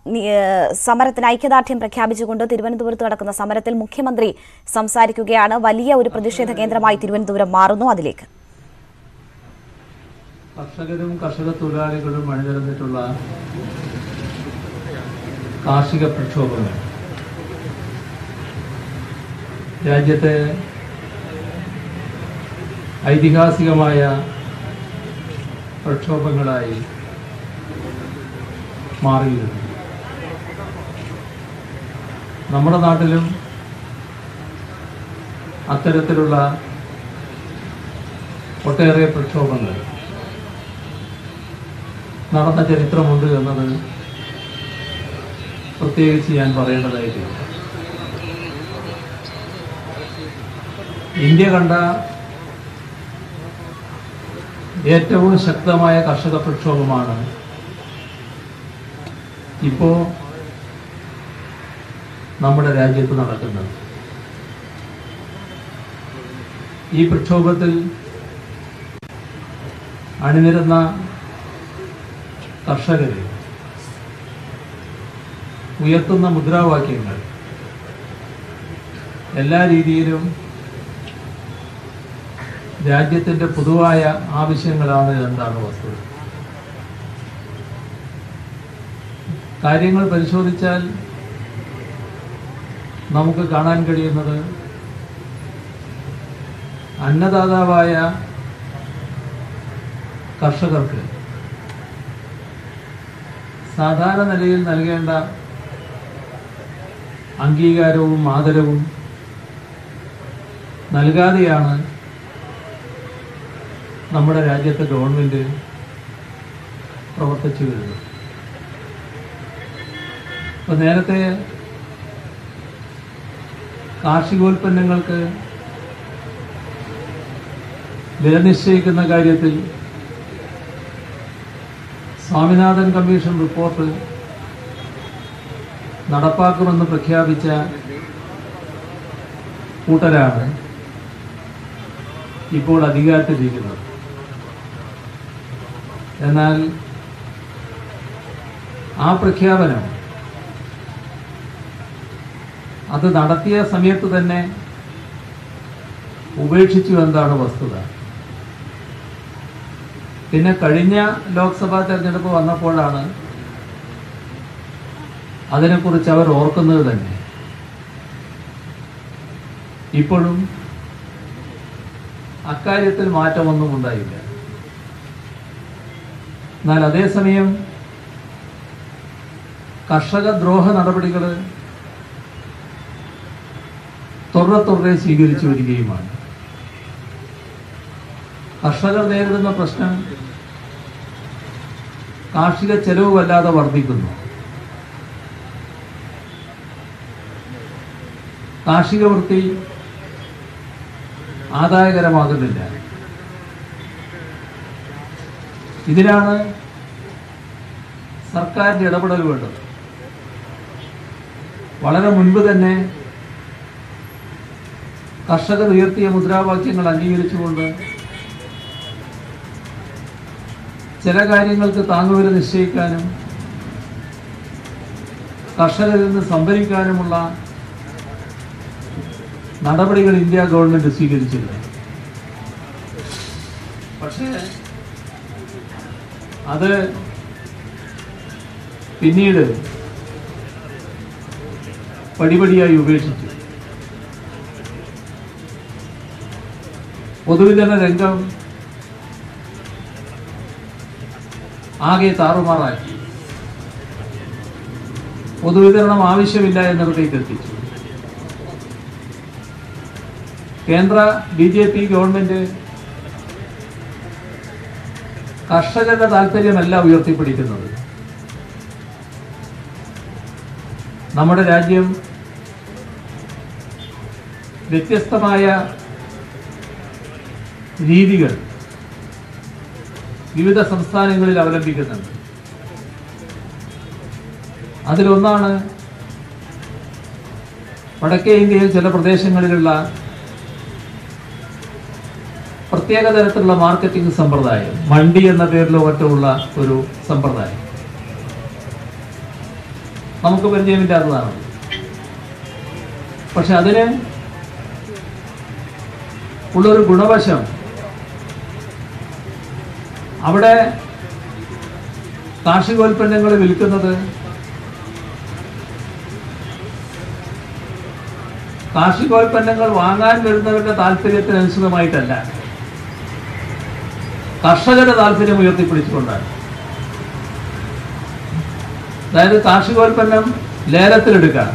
നി- ഏഹ് സമരത്തിന് ഐക്യദാർഢ്യം പ്രഖ്യാപിച്ചുകൊണ്ട് തിരുവനന്തപുരത്ത് നടക്കുന്ന സമരത്തിൽ മുഖ്യമന്ത്രി സംസാരിക്കുകയാണ് വലിയ ഒരു പ്രതിഷേധ കേന്ദ്രമായി തിരുവനന്തപുരം മാറുന്നു അതിലേക്ക് കർഷകരും കർഷക തൊഴിലാളികളും അണിനിരന്നിട്ടുള്ള കാർഷിക പ്രക്ഷോഭങ്ങൾ രാജ്യത്തെ ഐതിഹാസികമായ പ്രക്ഷോഭങ്ങളായി മാറിയിരുന്നു നമ്മുടെ നാട്ടിലും അത്തരത്തിലുള്ള ഒട്ടേറെ പ്രക്ഷോഭങ്ങൾ നടന്ന ചരിത്രമുണ്ട് എന്നത് പ്രത്യേകിച്ച് ഞാൻ പറയേണ്ടതായിട്ടില്ല ഇന്ത്യ കണ്ട ഏറ്റവും ശക്തമായ കർഷക പ്രക്ഷോഭമാണ് ഇപ്പോ നമ്മുടെ രാജ്യത്ത് നടക്കുന്നത് ഈ പ്രക്ഷോഭത്തിൽ അണിനിരുന്ന കർഷകര് ഉയർത്തുന്ന മുദ്രാവാക്യങ്ങൾ എല്ലാ രീതിയിലും രാജ്യത്തിന്റെ പൊതുവായ ആവശ്യങ്ങളാണ് എന്നാണ് വസ്തുത കാര്യങ്ങൾ പരിശോധിച്ചാൽ നമുക്ക് കാണാൻ കഴിയുന്നത് അന്നദാതാവായ കർഷകർക്ക് സാധാരണ നിലയിൽ നൽകേണ്ട അംഗീകാരവും ആദരവും നൽകാതെയാണ് നമ്മുടെ രാജ്യത്തെ ഗവൺമെന്റ് പ്രവർത്തിച്ചു വരുന്നത് അപ്പൊ നേരത്തെ കാർഷികോൽപ്പന്നങ്ങൾക്ക് വില നിശ്ചയിക്കുന്ന കാര്യത്തിൽ സ്വാമിനാഥൻ കമ്മീഷൻ റിപ്പോർട്ട് നടപ്പാക്കുമെന്ന് പ്രഖ്യാപിച്ച കൂട്ടരാണ് ഇപ്പോൾ അധികാരത്തിലിരിക്കുന്നത് എന്നാൽ ആ പ്രഖ്യാപനം അത് നടത്തിയ സമയത്ത് തന്നെ ഉപേക്ഷിച്ചു എന്നതാണ് വസ്തുത പിന്നെ കഴിഞ്ഞ ലോക്സഭാ തെരഞ്ഞെടുപ്പ് വന്നപ്പോഴാണ് അതിനെക്കുറിച്ച് അവർ ഓർക്കുന്നത് തന്നെ ഇപ്പോഴും അക്കാര്യത്തിൽ മാറ്റമൊന്നും ഉണ്ടായില്ല എന്നാൽ അതേസമയം കർഷക ദ്രോഹ നടപടികൾ തുടരെ തുടരെ സ്വീകരിച്ചു വരികയുമാണ് കർഷകർ നേരിടുന്ന പ്രശ്നം കാർഷിക ചെലവ് വല്ലാതെ വർദ്ധിക്കുന്നു കാർഷിക വൃത്തി ആദായകരമാകുന്നില്ല ഇതിനാണ് സർക്കാരിന്റെ ഇടപെടൽ വേണ്ടത് വളരെ മുൻപ് തന്നെ കർഷകർ ഉയർത്തിയ മുദ്രാവാക്യങ്ങൾ അംഗീകരിച്ചുകൊണ്ട് ചില കാര്യങ്ങൾക്ക് താങ്ങുവില നിശ്ചയിക്കാനും കർഷകരിൽ നിന്ന് സംഭരിക്കാനുമുള്ള നടപടികൾ ഇന്ത്യ ഗവൺമെന്റ് സ്വീകരിച്ചില്ല പക്ഷേ അത് പിന്നീട് പടിപടിയായി ഉപേക്ഷിച്ചു പൊതുവിതരണ രംഗം ആകെ താറുമാറാക്കി പൊതുവിതരണം ആവശ്യമില്ല എന്നിടത്തേക്ക് എത്തിച്ചു കേന്ദ്ര ബി ജെ പി ഗവൺമെന്റ് കർഷകരുടെ താല്പര്യമല്ല ഉയർത്തിപ്പിടിക്കുന്നത് നമ്മുടെ രാജ്യം വ്യത്യസ്തമായ രീതികൾ വിവിധ സംസ്ഥാനങ്ങളിൽ അവലംബിക്കുന്നുണ്ട് അതിലൊന്നാണ് വടക്കേ ഇന്ത്യയിൽ ചില പ്രദേശങ്ങളിലുള്ള പ്രത്യേക തരത്തിലുള്ള മാർക്കറ്റിംഗ് സമ്പ്രദായം മണ്ടി എന്ന പേരിലോ മറ്റുള്ള ഒരു സമ്പ്രദായം നമുക്ക് പരിചയമില്ലാത്തതാണ് പക്ഷെ അതിന് ഉള്ളൊരു ഗുണവശം അവിടെ കാർഷികോൽപ്പന്നങ്ങൾ വിൽക്കുന്നത് കാർഷികോൽപ്പന്നങ്ങൾ വാങ്ങാൻ വരുന്നവരുടെ താല്പര്യത്തിനനുസൃതമായിട്ടല്ല കർഷകരുടെ താല്പര്യം ഉയർത്തിപ്പിടിച്ചുകൊണ്ടാണ് അതായത് കാർഷികോൽപ്പന്നം ലേലത്തിലെടുക്കാം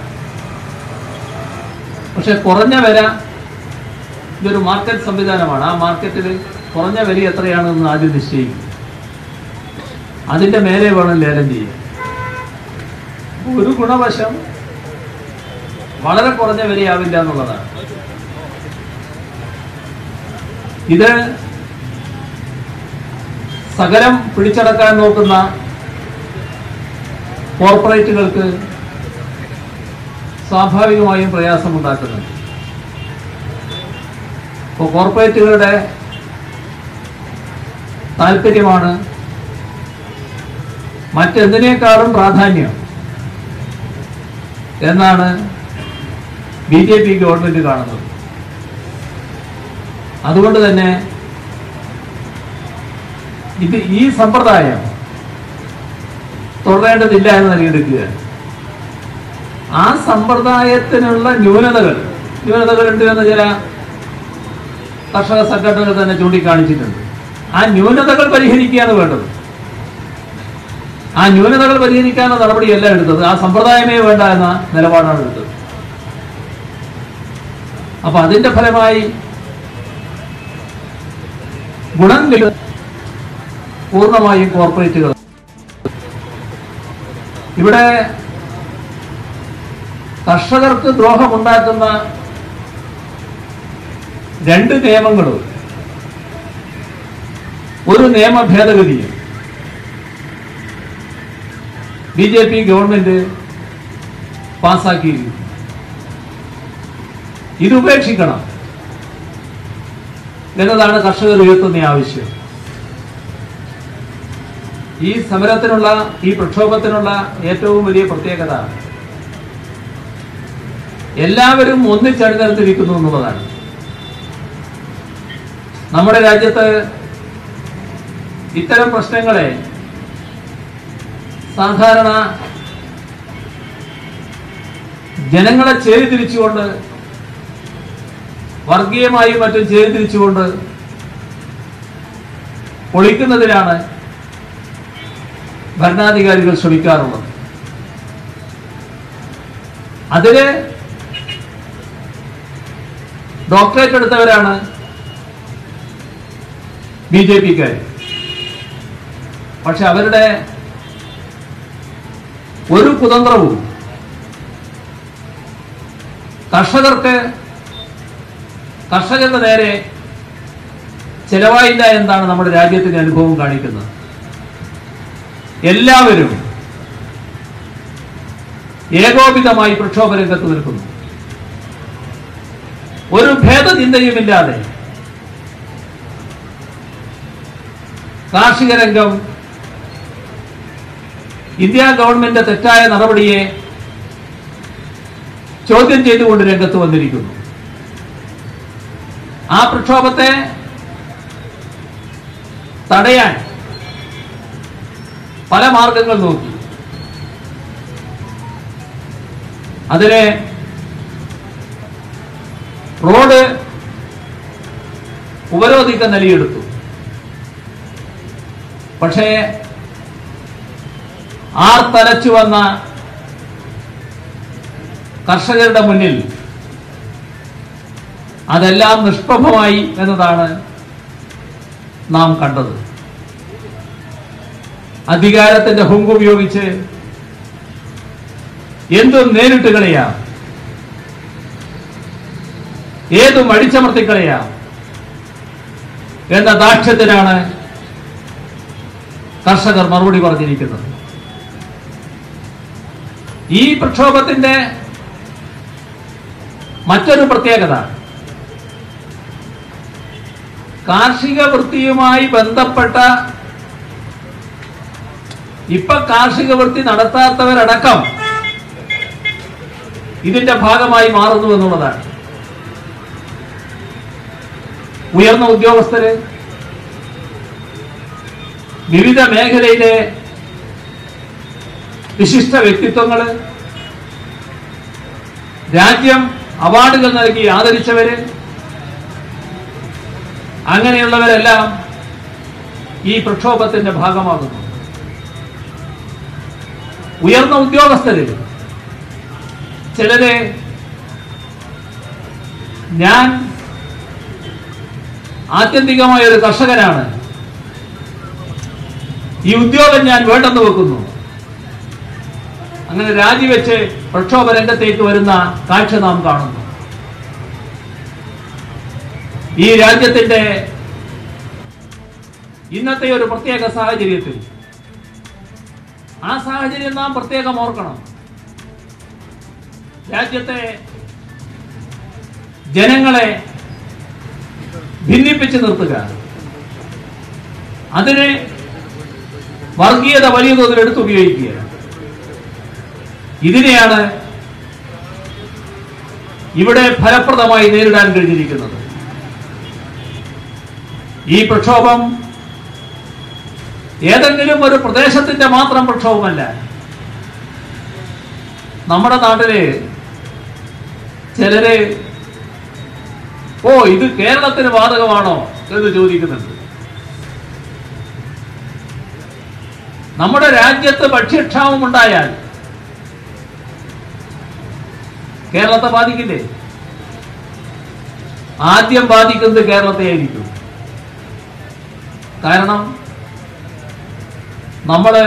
പക്ഷെ കുറഞ്ഞ വില ഇതൊരു മാർക്കറ്റ് സംവിധാനമാണ് ആ മാർക്കറ്റിൽ കുറഞ്ഞ വില എത്രയാണെന്ന് ആദ്യം നിശ്ചയിക്കും അതിന്റെ മേലെ വേണം ലേലം ചെയ്യാൻ ഒരു ഗുണവശം വളരെ കുറഞ്ഞ വിലയാവില്ല എന്നുള്ളതാണ് ഇത് സകലം പിടിച്ചടക്കാൻ നോക്കുന്ന കോർപ്പറേറ്റുകൾക്ക് സ്വാഭാവികമായും പ്രയാസമുണ്ടാക്കുന്നുണ്ട് ഇപ്പോൾ കോർപ്പറേറ്റുകളുടെ താല്പര്യമാണ് മറ്റെന്തിനേക്കാളും പ്രാധാന്യം എന്നാണ് ബി ജെ പി ഗവൺമെന്റ് കാണുന്നത് അതുകൊണ്ട് തന്നെ ഇത് ഈ സമ്പ്രദായം തുടരേണ്ടതില്ല എന്ന് നൽകിയെടുക്കുകയാണ് ആ സമ്പ്രദായത്തിനുള്ള ന്യൂനതകൾ ന്യൂനതകൾ ഉണ്ട് എന്ന് ചില കർഷക സംഘടനകൾ തന്നെ ചൂണ്ടിക്കാണിച്ചിട്ടുണ്ട് ആ ന്യൂനതകൾ പരിഹരിക്കുകയാണ് വേണ്ടത് ആ ന്യൂനതകൾ പരിഹരിക്കാനുള്ള നടപടിയല്ല എടുത്തത് ആ സമ്പ്രദായമേ വേണ്ട എന്ന നിലപാടാണ് എടുത്തത് അപ്പൊ അതിന്റെ ഫലമായി ഗുണം കിട്ടുന്നത് പൂർണ്ണമായും കോർപ്പറേറ്റുകൾ ഇവിടെ കർഷകർക്ക് ദ്രോഹമുണ്ടാക്കുന്ന രണ്ട് നിയമങ്ങളും ഒരു നിയമ ഭേദഗതിയും ബി ജെ പി ഗവൺമെന്റ് പാസാക്കിയിരിക്കുന്നു ഇത് ഉപേക്ഷിക്കണം എന്നതാണ് കർഷകർ ഉയർത്തുന്ന ആവശ്യം ഈ സമരത്തിനുള്ള ഈ പ്രക്ഷോഭത്തിനുള്ള ഏറ്റവും വലിയ പ്രത്യേകത എല്ലാവരും ഒന്നിച്ചണിനിരത്തിരിക്കുന്നു എന്നുള്ളതാണ് നമ്മുടെ രാജ്യത്ത് ഇത്തരം പ്രശ്നങ്ങളെ സാധാരണ ജനങ്ങളെ ചേരിതിരിച്ചുകൊണ്ട് വർഗീയമായും മറ്റും ചേരിതിരിച്ചുകൊണ്ട് പൊളിക്കുന്നതിനാണ് ഭരണാധികാരികൾ ശ്രമിക്കാറുള്ളത് അതിന് ഡോക്ടറേറ്റ് എടുത്തവരാണ് ബി ജെ പിക്കാർ പക്ഷെ അവരുടെ ഒരു കുതന്ത്രവും കർഷകർക്ക് കർഷകരുടെ നേരെ ചെലവായില്ല എന്നാണ് നമ്മുടെ രാജ്യത്തിന്റെ അനുഭവം കാണിക്കുന്നത് എല്ലാവരും ഏകോപിതമായി പ്രക്ഷോഭ രംഗത്ത് നിൽക്കുന്നു ഒരു ഭേദചിന്തയുമില്ലാതെ കാർഷിക രംഗം ഇന്ത്യ ഗവൺമെന്റ് തെറ്റായ നടപടിയെ ചോദ്യം ചെയ്തുകൊണ്ട് രംഗത്ത് വന്നിരിക്കുന്നു ആ പ്രക്ഷോഭത്തെ തടയാൻ പല മാർഗങ്ങൾ നോക്കി അതിന് റോഡ് ഉപരോധിക്കാൻ നിലയെടുത്തു പക്ഷേ ആർത്തലച്ചു വന്ന കർഷകരുടെ മുന്നിൽ അതെല്ലാം നിഷ്പ്രഭമായി എന്നതാണ് നാം കണ്ടത് അധികാരത്തിന്റെ ഹുങ്ക് ഉപയോഗിച്ച് എന്തും നേരിട്ട് കളയാം ഏതും അടിച്ചമർത്തിക്കളയാം എന്ന ദാക്ഷ്യത്തിനാണ് കർഷകർ മറുപടി പറഞ്ഞിരിക്കുന്നത് ഈ പ്രക്ഷോഭത്തിന്റെ മറ്റൊരു പ്രത്യേകത കാർഷിക വൃത്തിയുമായി ബന്ധപ്പെട്ട ഇപ്പൊ കാർഷിക വൃത്തി നടത്താത്തവരടക്കം ഇതിന്റെ ഭാഗമായി മാറുന്നു എന്നുള്ളതാണ് ഉയർന്ന ഉദ്യോഗസ്ഥര് വിവിധ മേഖലയിലെ വിശിഷ്ട വ്യക്തിത്വങ്ങള് രാജ്യം അവാർഡുകൾ നൽകി ആദരിച്ചവര് അങ്ങനെയുള്ളവരെല്ലാം ഈ പ്രക്ഷോഭത്തിന്റെ ഭാഗമാകുന്നു ഉയർന്ന ഉദ്യോഗസ്ഥരിൽ ചിലരെ ഞാൻ ആത്യന്തികമായ ഒരു കർഷകനാണ് ഈ ഉദ്യോഗം ഞാൻ വേണ്ടെന്ന് വെക്കുന്നു അങ്ങനെ രാജിവെച്ച് പ്രക്ഷോഭ രംഗത്തേക്ക് വരുന്ന കാഴ്ച നാം കാണുന്നു ഈ രാജ്യത്തിന്റെ ഇന്നത്തെ ഒരു പ്രത്യേക സാഹചര്യത്തിൽ ആ സാഹചര്യം നാം പ്രത്യേകം ഓർക്കണം രാജ്യത്തെ ജനങ്ങളെ ഭിന്നിപ്പിച്ച് നിർത്തുക അതിന് വർഗീയത വലിയ തോതിൽ എടുത്തുപയോഗിക്കുക ഇതിനെയാണ് ഇവിടെ ഫലപ്രദമായി നേരിടാൻ കഴിഞ്ഞിരിക്കുന്നത് ഈ പ്രക്ഷോഭം ഏതെങ്കിലും ഒരു പ്രദേശത്തിന്റെ മാത്രം പ്രക്ഷോഭമല്ല നമ്മുടെ നാട്ടില് ചിലര് ഓ ഇത് കേരളത്തിന് ബാധകമാണോ എന്ന് ചോദിക്കുന്നുണ്ട് നമ്മുടെ രാജ്യത്ത് ഭക്ഷ്യക്ഷാമം ഉണ്ടായാൽ കേരളത്തെ ബാധിക്കില്ലേ ആദ്യം ബാധിക്കുന്നത് കേരളത്തെ ആയിരിക്കും കാരണം നമ്മള്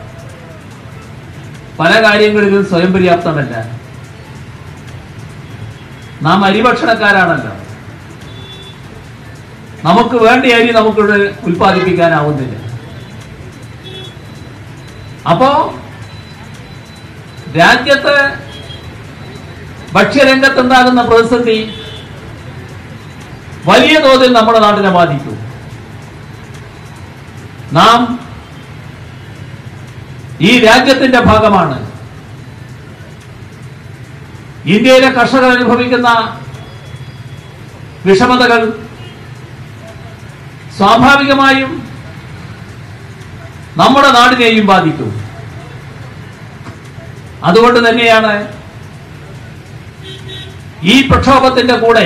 പല കാര്യങ്ങളിലും സ്വയം പര്യാപ്തമല്ല നാം അരിഭക്ഷണക്കാരാണല്ലോ നമുക്ക് വേണ്ട അരി നമുക്കിവിടെ ഉൽപ്പാദിപ്പിക്കാനാവുന്നില്ല അപ്പോ രാജ്യത്ത് ഭക്ഷ്യരംഗത്തുണ്ടാകുന്ന പ്രതിസന്ധി വലിയ തോതിൽ നമ്മുടെ നാട്ടിനെ ബാധിക്കും നാം ഈ രാജ്യത്തിന്റെ ഭാഗമാണ് ഇന്ത്യയിലെ കർഷകർ അനുഭവിക്കുന്ന വിഷമതകൾ സ്വാഭാവികമായും നമ്മുടെ നാടിനെയും ബാധിക്കും അതുകൊണ്ട് തന്നെയാണ് ഈ പ്രക്ഷോഭത്തിന്റെ കൂടെ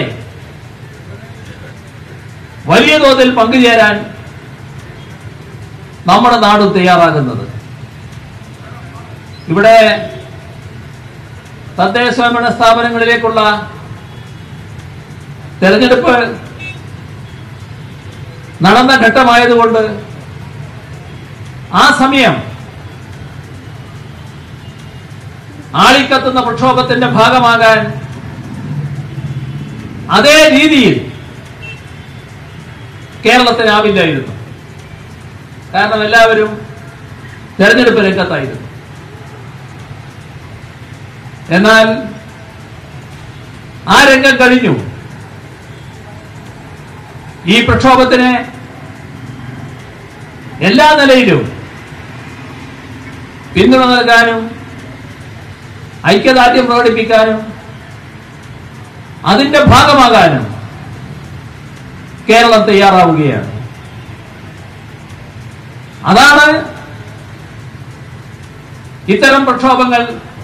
വലിയ തോതിൽ പങ്കുചേരാൻ നമ്മുടെ നാടും തയ്യാറാകുന്നത് ഇവിടെ തദ്ദേശ സ്വയംഭരണ സ്ഥാപനങ്ങളിലേക്കുള്ള തെരഞ്ഞെടുപ്പ് നടന്ന ഘട്ടമായതുകൊണ്ട് ആ സമയം ആളിക്കത്തുന്ന പ്രക്ഷോഭത്തിന്റെ ഭാഗമാകാൻ അതേ രീതിയിൽ കേരളത്തിനാവില്ലായിരുന്നു കാരണം എല്ലാവരും തെരഞ്ഞെടുപ്പ് രംഗത്തായിരുന്നു എന്നാൽ ആ രംഗം കഴിഞ്ഞു ഈ പ്രക്ഷോഭത്തിന് എല്ലാ നിലയിലും പിന്തുണ നൽകാനും ഐക്യദാർഢ്യം പ്രകടിപ്പിക്കാനും അതിന്റെ ഭാഗമാകാനും കേരളം തയ്യാറാവുകയാണ് അതാണ് ഇത്തരം പ്രക്ഷോഭങ്ങൾ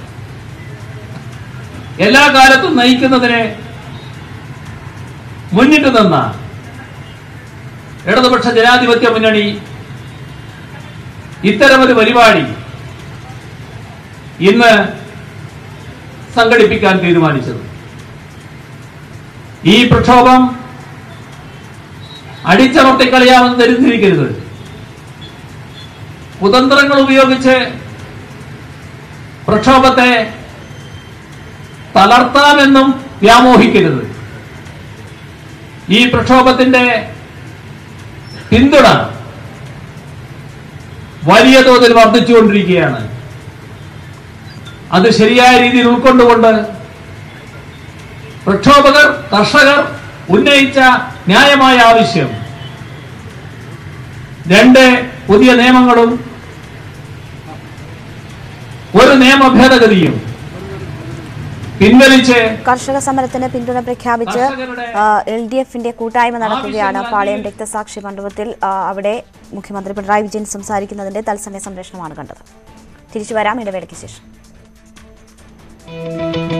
എല്ലാ കാലത്തും നയിക്കുന്നതിന് മുന്നിട്ട് നിന്ന ഇടതുപക്ഷ ജനാധിപത്യ മുന്നണി ഇത്തരമൊരു പരിപാടി ഇന്ന് സംഘടിപ്പിക്കാൻ തീരുമാനിച്ചത് ഈ പ്രക്ഷോഭം അടിച്ചമർത്തിക്കളയാമെന്ന് ധരിച്ചിരിക്കരുത് കുതന്ത്രങ്ങൾ ഉപയോഗിച്ച് പ്രക്ഷോഭത്തെ തളർത്താമെന്നും വ്യാമോഹിക്കരുത് ഈ പ്രക്ഷോഭത്തിന്റെ പിന്തുണ വലിയ തോതിൽ വർദ്ധിച്ചുകൊണ്ടിരിക്കുകയാണ് അത് ശരിയായ രീതിയിൽ ഉൾക്കൊണ്ടുകൊണ്ട് പ്രക്ഷോഭകർ കർഷകർ ഉന്നയിച്ച ന്യായമായ ആവശ്യം രണ്ട് പുതിയ നിയമങ്ങളും ഒരു നിയമ ഭേദഗതിയും പിൻവലിച്ച് കർഷക സമരത്തിന് പിന്തുണ പ്രഖ്യാപിച്ച് കർഷകരുടെ എൽ ഡി എഫിന്റെ കൂട്ടായ്മ നടക്കുകയാണ് പാളയം രക്തസാക്ഷി മണ്ഡപത്തിൽ ആ, അവിടെ മുഖ്യമന്ത്രി പിണറായി വിജയൻ സംസാരിക്കുന്നതിന്റെ തത്സമയ സംപ്രേഷണമാണ് കണ്ടത് തിരിച്ചു വരാം ഇടവേളയ്ക്ക് ശേഷം